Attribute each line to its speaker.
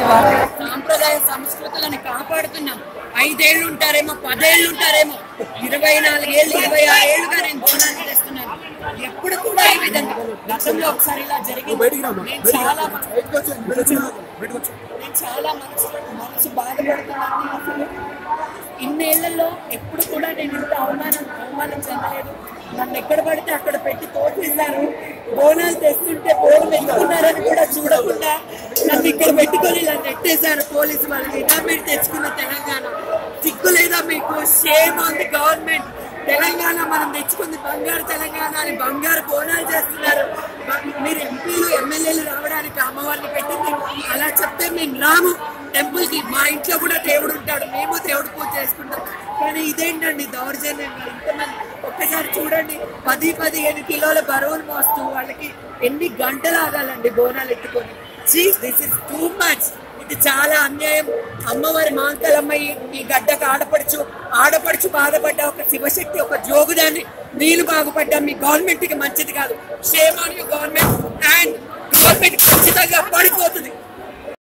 Speaker 1: సాంప్రదాయ సంస్కృతులను కాపాడుతున్నాం ఐదేళ్లు ఉంటారేమో పదేళ్ళు ఉంటారేమో ఇరవై నాలుగేళ్ళు ఇరవై ఆరేళ్లుగా నేను బోనాలు చేస్తున్నాను ఎప్పుడు కూడా ఈ విధంగా గతంలో ఒకసారి ఇలా జరిగింది నేను చాలా నేను చాలా మనసు మనసు బాధపడుతున్నాను అసలు ఇన్నేళ్లలో ఎప్పుడు కూడా నేను ఇంత అవమానం అవమానం చెందలేదు నన్ను ఎక్కడ పడితే అక్కడ పెట్టి తోసేశారు బోనాలు తెస్తుంటే బోర్డు పెట్టుకున్నారని కూడా చూడకుండా నన్ను ఇక్కడ పెట్టుకొని ఇలా నెట్టేశారు పోలీసు వాళ్ళు ఇలా మీరు తెచ్చుకున్న తెలంగాణ సిగ్గు లేదా మీకు shame on the government Telangana మనం తెచ్చుకుంది బంగారు తెలంగాణ అని బంగారు బోనాలు చేస్తున్నారు బ- మీరు ఎంపీలు ఎమ్మెల్యేలు రావడానికి అమ్మవారిని పెట్టింది అలా చెప్తే మేము రాము టెంపుల్ కి మా ఇంట్లో కూడా దేవుడు ఉంటాడు మేము దేవుడు పూజ చేసుకుంటాం కానీ ఇదేంటండి దౌర్జన్యంగా ఇంతమంది ఒక్కసారి చూడండి పది పదిహేను కిలోల బరువులు మోస్తూ వాళ్ళకి ఎన్ని గంటలు ఆగాలండి బోనాలు ఎత్తుకొని దిస్ ఇస్ టూ మచ్ ఇది చాలా అన్యాయం అమ్మవారి మాంకలమ్మ ఈ- ఈ గడ్డకు ఆడపడుచు ఆడపడుచు బాధపడ్డ ఒక శివశక్తి ఒక జోగుదాన్ని నీళ్ళు బాగుపడ్డా మీ గవర్నమెంట్ కి మంచిది కాదు shame on you government and government ఖచ్చితంగా పడిపోతుంది